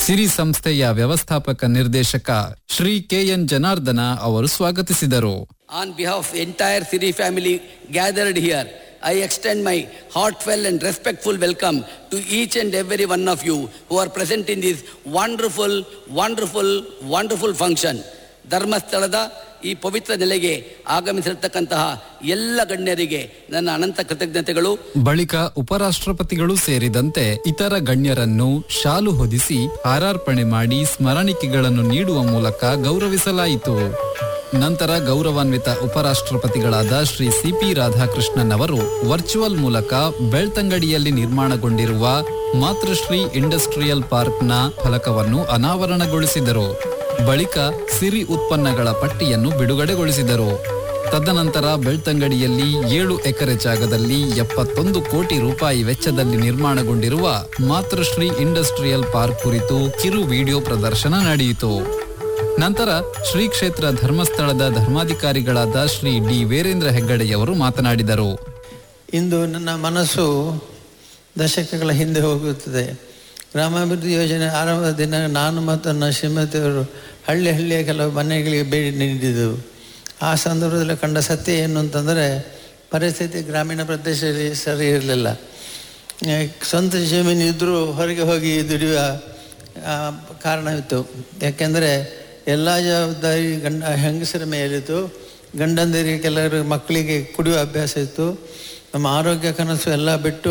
ಸಿರಿ ಸಂಸ್ಥೆಯ ವ್ಯವಸ್ಥಾಪಕ ನಿರ್ದೇಶಕ ಶ್ರೀ ಕೆಎನ್ ಜನಾರ್ದನ ಅವರು ಸ್ವಾಗತಿಸಿದರು On behalf of the entire Siri family gathered here, I extend my heartfelt and respectful welcome to each and every one of you who are present in this wonderful, wonderful, wonderful function. ಧರ್ಮಸ್ಥಳದ ಈ ಪವಿತ್ರ ನೆಲೆಗೆ ಆಗಮಿಸಿರ್ತಕ್ಕಂತಹ ಎಲ್ಲ ಗಣ್ಯರಿಗೆ ನನ್ನ ಅನಂತ ಕೃತಜ್ಞತೆಗಳು ಬಳಿಕ ಉಪರಾಷ್ಟ್ರಪತಿಗಳು ಸೇರಿದಂತೆ ಇತರ ಗಣ್ಯರನ್ನು ಶಾಲು ಹೊದಿಸಿ ಹಾರಾರ್ಪಣೆ ಮಾಡಿ ಸ್ಮರಣಿಕೆಗಳನ್ನು ನೀಡುವ ಮೂಲಕ ಗೌರವಿಸಲಾಯಿತು ನಂತರ ಗೌರವಾನ್ವಿತ ಉಪರಾಷ್ಟ್ರಪತಿಗಳಾದ ಶ್ರೀ ಸಿಪಿ ರಾಧಾಕೃಷ್ಣನ್ ಅವರು ವರ್ಚುವಲ್ ಮೂಲಕ ಬೆಳ್ತಂಗಡಿಯಲ್ಲಿ ನಿರ್ಮಾಣಗೊಂಡಿರುವ ಮಾತೃಶ್ರೀ ಇಂಡಸ್ಟ್ರಿಯಲ್ ಪಾರ್ಕ್ನ ಫಲಕವನ್ನು ಅನಾವರಣಗೊಳಿಸಿದರು ಬಳಿಕ ಸಿರಿ ಉತ್ಪನ್ನಗಳ ಪಟ್ಟಿಯನ್ನು ಬಿಡುಗಡೆಗೊಳಿಸಿದರು ತದನಂತರ ಬೆಳ್ತಂಗಡಿಯಲ್ಲಿ ಏಳು ಎಕರೆ ಜಾಗದಲ್ಲಿ ಎಪ್ಪತ್ತೊಂದು ಕೋಟಿ ರೂಪಾಯಿ ವೆಚ್ಚದಲ್ಲಿ ನಿರ್ಮಾಣಗೊಂಡಿರುವ ಮಾತೃಶ್ರೀ ಇಂಡಸ್ಟ್ರಿಯಲ್ ಪಾರ್ಕ್ ಕುರಿತು ಕಿರು ವಿಡಿಯೋ ಪ್ರದರ್ಶನ ನಡೆಯಿತು ನಂತರ ಶ್ರೀ ಕ್ಷೇತ್ರ ಧರ್ಮಸ್ಥಳದ ಧರ್ಮಾಧಿಕಾರಿಗಳಾದ ಶ್ರೀ ಡಿ ವೀರೇಂದ್ರ ಹೆಗ್ಗಡೆಯವರು ಮಾತನಾಡಿದರು ಇಂದು ನನ್ನ ಮನಸ್ಸು ದಶಕಗಳ ಹಿಂದೆ ಹೋಗುತ್ತದೆ ಗ್ರಾಮಾಭಿವೃದ್ಧಿ ಯೋಜನೆ ಆರಂಭದ ದಿನ ನಾನು ಮತ್ತು ನನ್ನ ಶ್ರೀಮತಿಯವರು ಹಳ್ಳಿ ಹಳ್ಳಿಯ ಕೆಲವು ಮನೆಗಳಿಗೆ ಭೇಟಿ ನೀಡಿದ್ದೆವು ಆ ಸಂದರ್ಭದಲ್ಲಿ ಕಂಡ ಸತ್ಯ ಏನು ಅಂತಂದರೆ ಪರಿಸ್ಥಿತಿ ಗ್ರಾಮೀಣ ಪ್ರದೇಶದಲ್ಲಿ ಸರಿ ಇರಲಿಲ್ಲ ಆ, ಸ್ವಂತ ಜಮೀನು ಇದ್ದರೂ ಹೊರಗೆ ಹೋಗಿ ದುಡಿಯುವ ಆ, ಕಾರಣವಿತ್ತು ಯಾಕೆಂದರೆ ಎಲ್ಲ ಜವಾಬ್ದಾರಿ ಗಂಡ ಹೆಂಗಸರ ಮೇಲಿತ್ತು ಗಂಡಂದಿರಿಗೆ ಕೆಲವರು ಮಕ್ಕಳಿಗೆ ಕುಡಿಯುವ ಅಭ್ಯಾಸ ಇತ್ತು ನಮ್ಮ ಆರೋಗ್ಯ ಕನಸು ಎಲ್ಲ ಬಿಟ್ಟು